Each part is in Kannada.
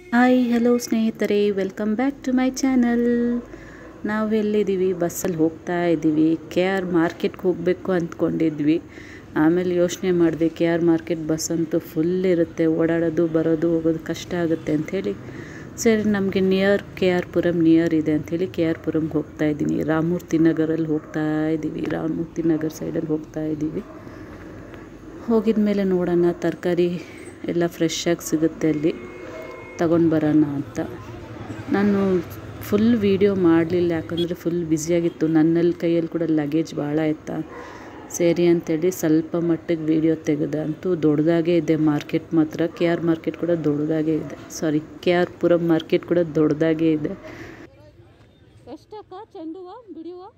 ಹಾಯ್ ಹಲೋ ಸ್ನೇಹಿತರೆ welcome back to my channel ನಾವು ಎಲ್ಲಿದ್ದೀವಿ ಬಸ್ಸಲ್ಲಿ ಹೋಗ್ತಾ ಇದ್ದೀವಿ ಕೆ ಆರ್ ಮಾರ್ಕೆಟ್ಗೆ ಹೋಗಬೇಕು ಅಂದ್ಕೊಂಡಿದ್ವಿ ಆಮೇಲೆ ಯೋಚನೆ ಮಾಡಿದೆ ಕೆ ಆರ್ ಮಾರ್ಕೆಟ್ ಬಸ್ ಅಂತೂ ಫುಲ್ ಇರುತ್ತೆ ಓಡಾಡೋದು ಬರೋದು ಹೋಗೋದು ಕಷ್ಟ ಆಗುತ್ತೆ ಅಂಥೇಳಿ ಸರಿ ನಮಗೆ near K R Puram near ಇದೆ ಅಂಥೇಳಿ ಕೆ ಆರ್ ಪುರಂಗೆ ಹೋಗ್ತಾ ಇದ್ದೀನಿ ರಾಮೂರ್ತಿ ನಗರಲ್ಲಿ ಹೋಗ್ತಾ ಇದ್ದೀವಿ ರಾಮೂರ್ತಿ ನಗರ್ ಸೈಡಲ್ಲಿ ಹೋಗ್ತಾ ಇದ್ದೀವಿ ಹೋಗಿದ ಮೇಲೆ ನೋಡೋಣ ತರಕಾರಿ ಎಲ್ಲ ಫ್ರೆಶ್ಶಾಗಿ ಸಿಗುತ್ತೆ ಅಲ್ಲಿ ತಗೊಂಡು ಬರೋಣ ಅಂತ ನಾನು ಫುಲ್ ವೀಡಿಯೋ ಮಾಡಲಿಲ್ಲ ಯಾಕಂದರೆ ಫುಲ್ ಬ್ಯುಸಿಯಾಗಿತ್ತು ನನ್ನಲ್ಲಿ ಕೈಯಲ್ಲಿ ಕೂಡ ಲಗೇಜ್ ಭಾಳ ಇತ್ತ ಸರಿ ಅಂತೇಳಿ ಸ್ವಲ್ಪ ಮಟ್ಟಿಗೆ ವೀಡಿಯೋ ತೆಗೆದೆ ಅಂತೂ ದೊಡ್ಡದಾಗೇ ಇದೆ ಮಾರ್ಕೆಟ್ ಮಾತ್ರ ಕೆ ಆರ್ ಮಾರ್ಕೆಟ್ ಕೂಡ ದೊಡ್ಡದಾಗೇ ಇದೆ sorry K R Puram market ಕೂಡ ದೊಡ್ಡದಾಗೇ ಇದೆ ಎಷ್ಟಕ್ಕ ಚೆಂಡು ಹೂವು ಬಿಡಿ ಹೂವು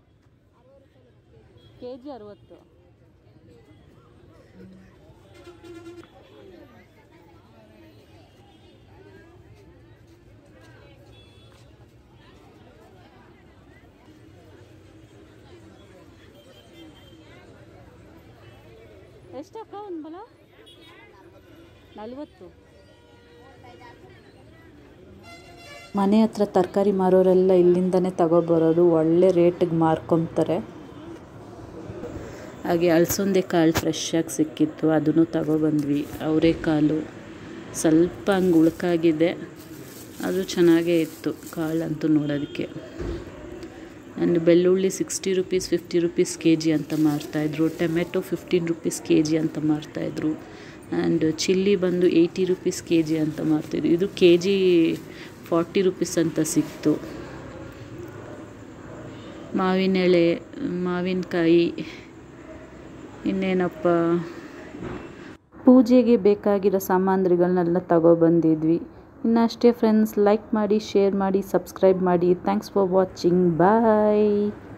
ಕೆ ಜಿ ಅರವತ್ತು ಎಷ್ಟಕ್ಕ ಒಂದು ಬಲ ನಲ್ವತ್ತು ಮನೆ ಹತ್ರ ತರಕಾರಿ ಮಾರೋರೆಲ್ಲ ಇಲ್ಲಿಂದನೇ ತಗೊಬರೋದು ಒಳ್ಳೆ ರೇಟಿಗೆ ಮಾರ್ಕೊತಾರೆ ಹಾಗೆ ಅಳಸಂದೆ ಕಾಳು ಫ್ರೆಶ್ಶಾಗಿ ಸಿಕ್ಕಿತ್ತು ಅದನ್ನು ತಗೊಬಂದ್ವಿ ಅವರೆಕಾಳು ಸ್ವಲ್ಪ ಹಂಗೆ ಉಳ್ಕಾಗಿದೆ ಅದು ಚೆನ್ನಾಗೇ ಇತ್ತು ಕಾಳಂತೂ ನೋಡೋದಕ್ಕೆ ಆ್ಯಂಡ್ ಬೆಳ್ಳುಳ್ಳಿ sixty rupees fifty rupees K G ಅಂತ ಮಾರ್ತಾಯಿದ್ರು tomato fifteen rupees K G ಅಂತ ಮಾರ್ತಾಯಿದ್ರು ಆ್ಯಂಡ್ ಚಿಲ್ಲಿ ಬಂದು ಏಯ್ಟಿ ರುಪೀಸ್ ಕೆ ಜಿ ಅಂತ ಮಾರ್ತಾಯಿದ್ರು ಇದು ಕೆ ಜಿ ಫಾರ್ಟಿ ರುಪೀಸ್ ಅಂತ ಸಿಕ್ತು ಮಾವಿನ ಎಳೆ ಮಾವಿನಕಾಯಿ ಇನ್ನೇನಪ್ಪ ಪೂಜೆಗೆ ಬೇಕಾಗಿರೋ ಸಾಮಗ್ರಿಗಳನ್ನೆಲ್ಲ ತಗೊಬಂದಿದ್ವಿ ಇನ್ನು ಅಷ್ಟೇ ಫ್ರೆಂಡ್ಸ್ ಲೈಕ್ ಮಾಡಿ ಶೇರ್ ಮಾಡಿ ಸಬ್ಸ್ಕ್ರೈಬ್ ಮಾಡಿ ಥ್ಯಾಂಕ್ಸ್ ಫಾರ್ ವಾಚಿಂಗ್ ಬಾಯ್